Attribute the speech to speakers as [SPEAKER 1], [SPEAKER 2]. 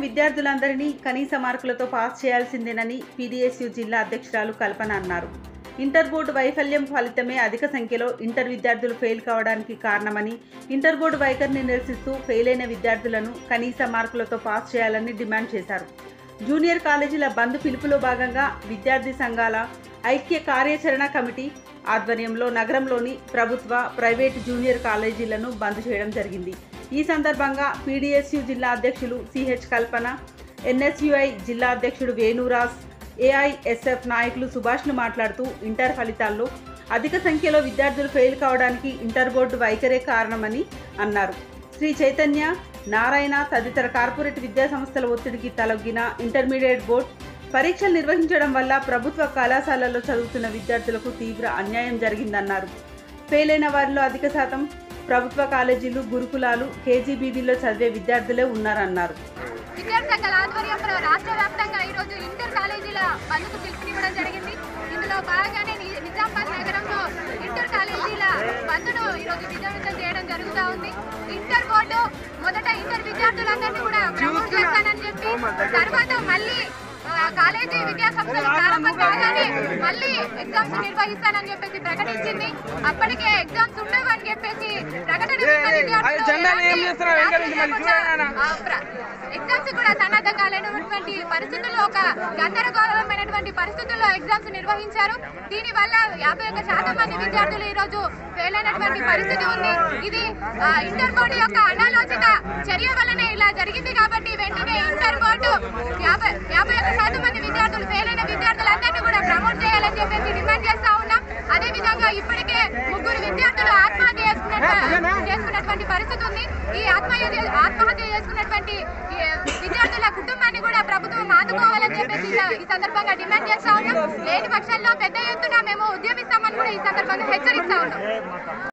[SPEAKER 1] విద్యార్థులందరినీ కనీస మార్కులతో pass చేయాల్సిందేనని PDSU జిల్లా అధ్యక్షురాలు కల్పన అన్నారు ఇంటర్ బోర్డు వైఫల్యం ఫలితమే అధిక సంఖ్యలో ఇంటర్ విద్యార్థులు ఫెయిల్ కావడానికి కారణమని ఇంటర్ బోర్డు వైఖరిని నిరసిస్తూ ఫెయిల్ అయిన విద్యార్థులను కనీస మార్కులతో పాస్ చేయాలని డిమాండ్ చేశారు జూనియర్ కాలేజీల బంద్ పిలుపులో భాగంగా విద్యార్థి సంఘాల ఐక్య కార్యాచరణ కమిటీ ఆధ్వర్యంలో నగరంలోని ప్రభుత్వ ప్రైవేటు జూనియర్ కాలేజీలను బంద్ చేయడం జరిగింది ఈ సందర్భంగా పీడీఎస్యు జిల్లా అధ్యక్షులు సిహెచ్ కల్పన ఎన్ఎస్యుఐ జిల్లా అధ్యక్షుడు వేణురాజ్ ఏఐఎస్ఎఫ్ నాయకులు సుభాష్ను మాట్లాడుతూ ఇంటర్ ఫలితాల్లో అధిక సంఖ్యలో విద్యార్థులు ఫెయిల్ కావడానికి ఇంటర్ బోర్డు వైఖరే కారణమని అన్నారు శ్రీ చైతన్య నారాయణ తదితర కార్పొరేట్ విద్యా సంస్థల ఒత్తిడికి తలొగ్గిన ఇంటర్మీడియట్ బోర్డు పరీక్షలు నిర్వహించడం వల్ల ప్రభుత్వ కళాశాలల్లో చదువుతున్న విద్యార్థులకు తీవ్ర అన్యాయం జరిగిందన్నారు ఫెయిల్ అయిన వారిలో అధిక శాతం ప్రభుత్వ కాలేజీలు గురుకులాలు కేజీబీవీలో చదివే విద్యార్థులే ఉన్నారన్నారు
[SPEAKER 2] విద్యార్థి సంఘాల ఆధ్వర్యంలో రాష్ట్ర వ్యాప్తంగా ఈరోజు ఇంటర్ కాలేజీల బంద్కు పిలుపునివ్వడం జరిగింది ఇందులో భాగంగానే ని- నిజామాబాద్ నగరంలో ఇంటర్ కాలేజీల బంద్ను ఈరోజు విజయవంతం చేయడం జరుగుతూ ఉంది ఇంటర్ బోర్డు మొదట ఇంటర్ విద్యార్థులందరినీ కూడా ప్రమోట్ చేస్తానని చెప్పి తర్వాత మళ్ళీ ఆ, కాలేజీ విద్యా సంస్థలు ప్రారంభం కాగానే మళ్ళీ ఎగ్జామ్స్ నిర్వహిస్తానని చెప్పేసి ప్రకటించింది అప్పటికే ఎగ్జామ్స్ ఉండవు అని చెప్పేసి ప్రకటన విన్న విద్యార్థులు
[SPEAKER 3] జెండాలు ఏం చేస్తున్నారు? వెనక నుంచి మరి
[SPEAKER 2] రాత్రి
[SPEAKER 3] చూడరా?
[SPEAKER 2] ఆ ప్ర- ఎగ్జామ్స్ కూడా సన్నద్ధం కాలేనటువంటి పరిస్థితుల్లో ఒక గందరగోళమైనటువంటి పరిస్థితుల్లో ఎగ్జామ్స్ నిర్వహించారు దీని వల్ల యాభై ఒక్క శాతం మంది విద్యార్థులు ఈ రోజు ఫెయిల్ అయినటువంటి పరిస్థితి ఉంది ఇది ఆ, ఇంటర్ బోర్డు యొక్క అనాలోచిత చర్య వల్లనే ఇలా జరిగింది కాబట్టి వెంటనే ఇంటర్ బోర్డు యాభై యాభై ఒక్క శాతం మంది విద్యార్థులు ఫెయిల్ అయిన విద్యార్థులందరినీ కూడా ప్రమోట్ చేయాలని చెప్పేసి డిమాండ్ చేస్తా ఉన్నాం అదే విధంగా ఇప్పటికే ముగ్గురు విద్యార్థులు ఆత్మహత్య చేసుకున్నట్టు చేసుకున్నటువంటి పరిస్థితి ఉంది ఈ ఆత్మహత్య ఆత్మహత్య చేసుకున్నటువంటి ఈ విద్యార్థుల కుటుంబాన్ని కూడా ప్రభుత్వం ఆదుకోవాలని చెప్పేసి ఈ- ఈ సందర్భంగా డిమాండ్ చేస్తా ఉన్నాం లేని పక్షంలో పెద్ద ఎత్తున మేము ఉద్యమిస్తామని కూడా ఈ సందర్భంగా హెచ్చరిస్తా ఉన్నాం